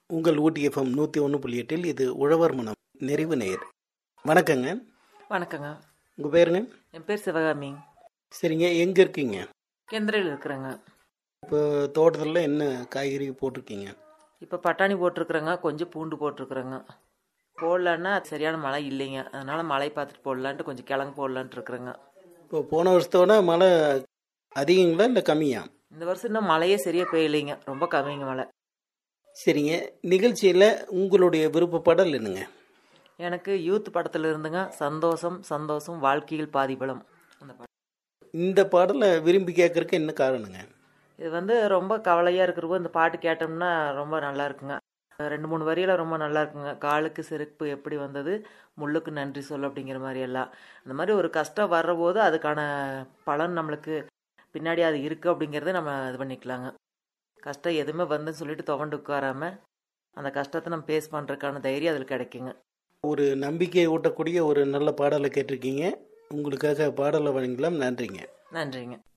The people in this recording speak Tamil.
உங்கள் ஊட்டி எஃப்எம் நூற்றி ஒன்று புள்ளி எட்டில் இது உழவர் மனம் நிறைவு நேர் வணக்கங்க வணக்கங்க உங்கள் பேருங்க என் பேர் சிவகாமி சரிங்க எங்கே இருக்கீங்க கெந்திரையில் இருக்கிறேங்க இப்போ தோட்டத்தில் என்ன காய்கறி போட்டிருக்கீங்க இப்போ பட்டாணி போட்டிருக்குறேங்க கொஞ்சம் பூண்டு போட்டிருக்குறேங்க போடலான்னா சரியான மழை இல்லைங்க அதனால மழை பார்த்துட்டு போடலான்ட்டு கொஞ்சம் கிழங்கு போடலான்ட்டு இருக்கிறேங்க இப்போ போன வருஷத்தோட மழை அதிகங்களா இல்லை கம்மியா இந்த வருஷம் இன்னும் மழையே சரியாக பெய்யலைங்க ரொம்ப கம்மிங்க மழை சரிங்க நிகழ்ச்சியில் உங்களுடைய விருப்பப்படல் என்னங்க எனக்கு யூத் படத்தில் இருந்துங்க சந்தோஷம் சந்தோஷம் வாழ்க்கையில் பாதிபலம் அந்த படம் இந்த பாடலை விரும்பி கேட்கறக்கு என்ன காரணங்க இது வந்து ரொம்ப கவலையாக இருக்கிறப்போ இந்த பாட்டு கேட்டோம்னா ரொம்ப நல்லா இருக்குங்க ரெண்டு மூணு வரியில ரொம்ப நல்லா இருக்குங்க காலுக்கு செருப்பு எப்படி வந்தது முள்ளுக்கு நன்றி சொல் அப்படிங்கிற மாதிரி எல்லாம் அந்த மாதிரி ஒரு கஷ்டம் வர்றபோது அதுக்கான பலன் நம்மளுக்கு பின்னாடி அது இருக்குது அப்படிங்கிறத நம்ம இது பண்ணிக்கலாங்க கஷ்டம் எதுவுமே வந்துன்னு சொல்லிட்டு துவண்டு உட்காராம அந்த கஷ்டத்தை நம்ம ஃபேஸ் பண்ணுறதுக்கான தைரியம் அதில் கிடைக்குங்க ஒரு நம்பிக்கையை ஊட்டக்கூடிய ஒரு நல்ல பாடலை கேட்டிருக்கீங்க உங்களுக்காக பாடலை வழங்கலாம் நன்றிங்க நன்றிங்க